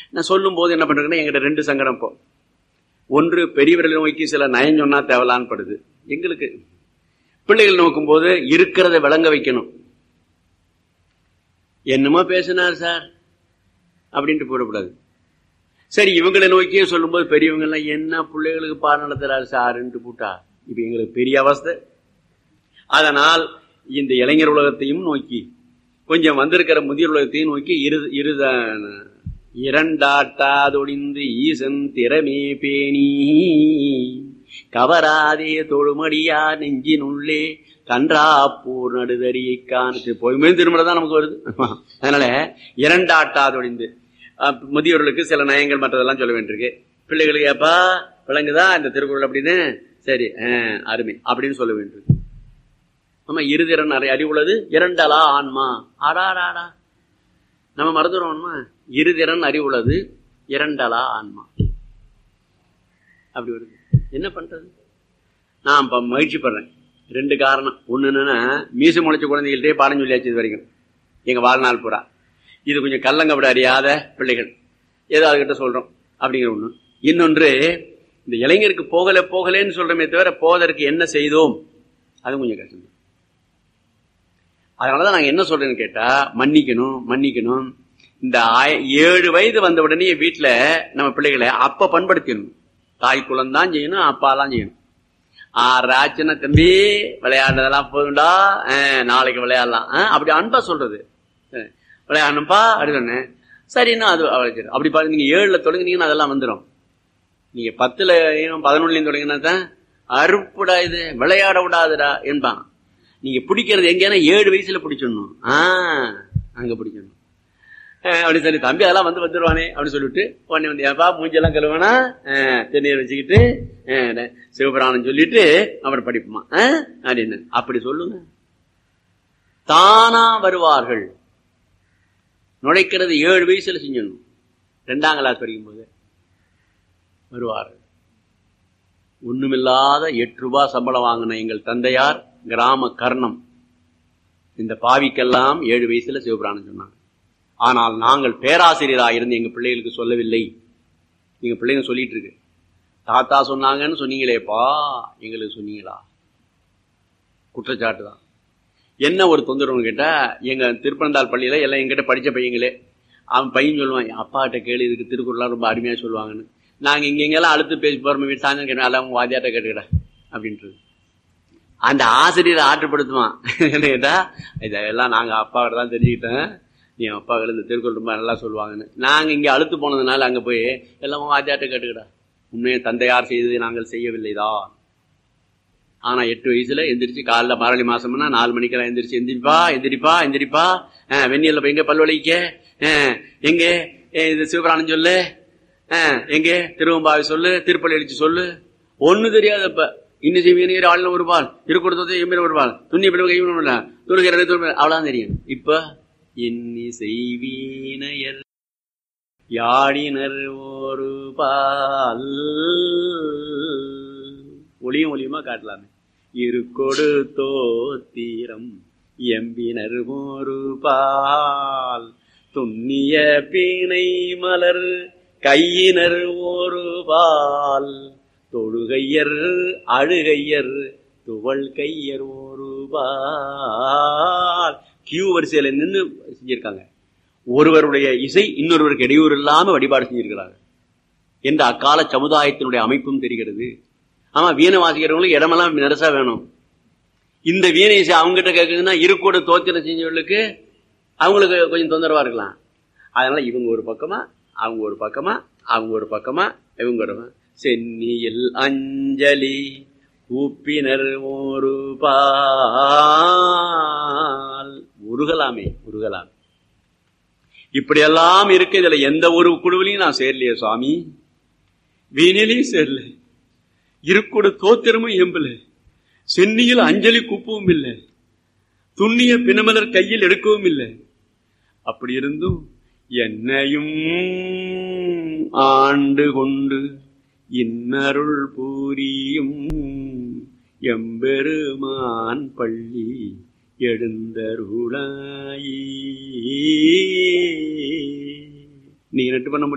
நான் சொல்லும் போது என்ன பண்றேன்னா எங்கிட்ட ரெண்டு சங்கடம் இப்போ ஒன்று பெரியவர்களை நோக்கி சில நயம் சொன்னா தேவலான்னு படுது எங்களுக்கு பிள்ளைகள் நோக்கும் போது இருக்கிறத விளங்க வைக்கணும் என்னமோ பேசினார் சார் அப்படின்ட்டு போடக்கூடாது சரி இவங்களை நோக்கியே சொல்லும்போது பெரியவங்க எல்லாம் என்ன பிள்ளைகளுக்கு பாடம் நடத்துறாரு சாருன்ட்டு போட்டா இப்ப எங்களுக்கு பெரிய அவஸ்தை அதனால் இந்த இளைஞர் உலகத்தையும் நோக்கி கொஞ்சம் வந்திருக்கிற முதியோர் உலகத்தையும் நோக்கி இரு இருத இரண்டாட்டாதொழிந்து ஈசன் திறமே பேணி கவராதே தொழுமடியா நெஞ்சினுள்ளே கன்றாப்பூர் நடுதறியை காணு பொய்மே திருமணம் தான் நமக்கு வருது அதனால இரண்டாட்டாதொழிந்து அஹ், முதியோர்களுக்கு சில நயங்கள் மற்றதெல்லாம் சொல்ல வேண்டியிருக்கு பிள்ளைகளுக்கு ஏப்பா விளங்குதா இந்த திருக்குறள் அப்படின்னு சரி அஹ், அருமை அப்படின்னு சொல்ல வேண்டியிருக்கு ஆமா இருதிறன் நிறைய அறிவுள்ளது இரண்டலா ஆன்மா ஆடாடாடா நம்ம மறந்துடுவோம்மா இருதிறன் அறிவுள்ளது இரண்டலா ஆன்மா அப்படி வருது என்ன பண்றது நான் இப்ப மகிழ்ச்சி படுறேன் ரெண்டு காரணம் ஒண்ணு என்னன்னா மீச முளைச்ச குழந்தைகள்ட்டே பாடம் சொல்லியாச்சு இது வரைக்கும் எங்க வாழ்நாள் பூரா இது கொஞ்சம் கள்ளங்கப்பட அறியாத பிள்ளைகள் ஏதோ அதுகிட்ட சொல்றோம் அப்படிங்கிற ஒண்ணு இன்னொன்று இந்த இளைஞருக்கு போகல போகலேன்னு சொல்றோமே தவிர போவதற்கு என்ன செய்தோம் அது கொஞ்சம் கஷ்டம் அதனாலதான் நாங்க என்ன சொல்றேன்னு கேட்டா மன்னிக்கணும் மன்னிக்கணும் இந்த ஆய- ஏழு வயது வந்த உடனே வீட்டுல நம்ம பிள்ளைகளை அப்ப பண்படுத்திடணும் தாய் குலம் தான் செய்யணும் அப்பா தான் செய்யணும் ஆறு ஆச்சுன்னா தம்பி விளையாடுறதெல்லாம் போதும்டா அஹ், நாளைக்கு விளையாடலாம் அஹ், அப்படி அன்பா சொல்றது அஹ், விளையாடணும்ப்பா அப்படி சொன்னேன் சரின்னா அது அவளை சரி. அப்படி பாருங்க நீங்க ஏழுல தொடங்குனீங்கன்னா அதெல்லாம் வந்துடும் நீங்க பத்துல பதினொன்னுலயும் தொடங்கினா தான் அறுப்புடா இது விளையாட விடாதுடா என்பான் நீங்க பிடிக்கிறது எங்கேனா ஏழு வயசுல பிடிச்சிடணும் ஆஹ் அங்க பிடிக்கணும் அஹ் அப்படி சொல்லி தம்பி அதெல்லாம் வந்து வந்துருவானே அப்படின்னு சொல்லிட்டு உடனே வந்து ஏப்பா மூஞ்செல்லாம் கழுவனா தென்னீர் வச்சுக்கிட்டு அஹ், ந- சிவபுராணம் சொல்லிட்டு அப்புறம் படிப்புமா அஹ், அப்படின்னு அப்படி சொல்லுங்க தானா வருவார்கள் நுழைக்கிறது ஏழு வயசுல செஞ்சிடணும் ரெண்டாம் கிளாஸ் படிக்கும் போது வருவார்கள் ஒண்ணுமில்லாத எட்டு ரூபாய் சம்பளம் வாங்கின எங்கள் தந்தையார் கிராம கர்ணம் இந்த பாவிக்கெல்லாம் ஏழு வயசுல சிவபிராணம் சொன்னாங்க ஆனால் நாங்கள் பேராசிரியராக இருந்து எங்க பிள்ளைகளுக்கு சொல்லவில்லை எங்க பிள்ளைங்க சொல்லிட்டு இருக்கு தாத்தா சொன்னாங்கன்னு சொன்னீங்களேப்பா எங்களுக்கு சொன்னீங்களா குற்றச்சாட்டு தான் என்ன ஒரு தொந்தரவுன்னு கேட்டா எங்க திருப்பனந்தாள் பள்ளியில எல்லாம் எங்கிட்ட படிச்ச பையங்களே அவன் பையன் சொல்லுவான் என் அப்பாட்ட கேளு இதுக்கு திருக்குறள்லாம் ரொம்ப அருமையா சொல்லுவாங்கன்னு நாங்க இங்க இங்கெல்லாம் அடுத்து பேசி போறோம் வீட்டு சாயந்தரம் கேட்டோம் எல்லாம் உங்க வாத்தியாட்ட கேட்டுக்கடா அப்படின்றது அந்த ஆசிரியரை ஆற்றுப்படுத்துவான் என்ன கேட்டா இதெல்லாம் நாங்க அப்பாவோட தான் தெரிஞ்சுக்கிட்டேன் நீ அப்பாக்கள் இந்த திருக்குறள் ரொம்ப நல்லா சொல்லுவாங்கன்னு நாங்க இங்க அழுத்து போனதுனால அங்க போய் எல்லாம் உன் வாத்தியாட்ட கேட்டுக்கடா உண்மையை தந்தையார் செய்தது நாங்கள் செய்யவில்லைதான் ஆனா எட்டு வயசுல எந்திரிச்சு காலைல மாரளி மாசம்னா நாலு மணிக்கெல்லாம் எந்திரிச்சு எந்திரிப்பா எந்திரிப்பா எந்திரிப்பா அஹ், வெந்நீர்ல போய் எங்க பல்வலிக்க அஹ், எங்க அஹ், இது சிவபிராணம் சொல்லு அஹ், எங்க திருவம்பாவை சொல்லு திருப்பள்ளி எழுச்சி சொல்லு ஒண்ணு தெரியாது அப்ப இன்னும் செய்வீர் ஆளுநர் ஒரு பால் திருக்கூடத்தை எம்பிர ஒரு பால் துண்ணி பிள்ளை கைவிட துருகிற அவ்வளவுதான் தெரியும் இப்ப இன்னி செய்வீனையர் யாழினர் ஒரு பால் ஒளியும் ஒளியுமா காட்டலாமே இருக்கொடு தோத்திரம் எம்பினர் ஒரு பால் துண்ணிய பீனை மலர் கையினர் ஒரு பால் தொழுகையர் அழுகையர் துவள் கையர் ஒரு பால் கியூ வரிசையில நின்று செஞ்சிருக்காங்க ஒருவருடைய இசை இன்னொருவருக்கு இடையூறு இல்லாம வழிபாடு செஞ்சிருக்கிறாங்க என்ற அக்கால சமுதாயத்தினுடைய அமைப்பும் தெரிகிறது ஆமா வீணை வாசிக்கிறவங்களுக்கு இடமெல்லாம் நெரசா வேணும் இந்த வீணை இசை அவங்ககிட்ட கேட்குதுன்னா இருக்கோட தோத்திரம் செஞ்சவர்களுக்கு அவங்களுக்கு கொஞ்சம் தொந்தரவா இருக்கலாம் அதனால இவங்க ஒரு பக்கமா அவங்க ஒரு பக்கமா அவங்க ஒரு பக்கமா இவங்க ஒரு பக்கமா. சென்னியில் அஞ்சலி கூப்பினர் ஒரு பால் உருகலாமே உருகலாமே இப்படியெல்லாம் இருக்கு இதுல எந்த ஒரு குழுவிலையும் நான் சேரலையே சுவாமி வீணிலையும் சேரல இருக்கோட தோத்திரமும் எம்பல சென்னியில் அஞ்சலி குப்பவும் இல்லை துண்ணிய பிணமலர் கையில் எடுக்கவும் இல்லை அப்படி இருந்தும் என்னையும் ஆண்டு கொண்டு இன்னருள் பூரியும் எம்பெருமான் பள்ளி எழுந்தருளாயி நீ நட்டு பண்ண முடியும்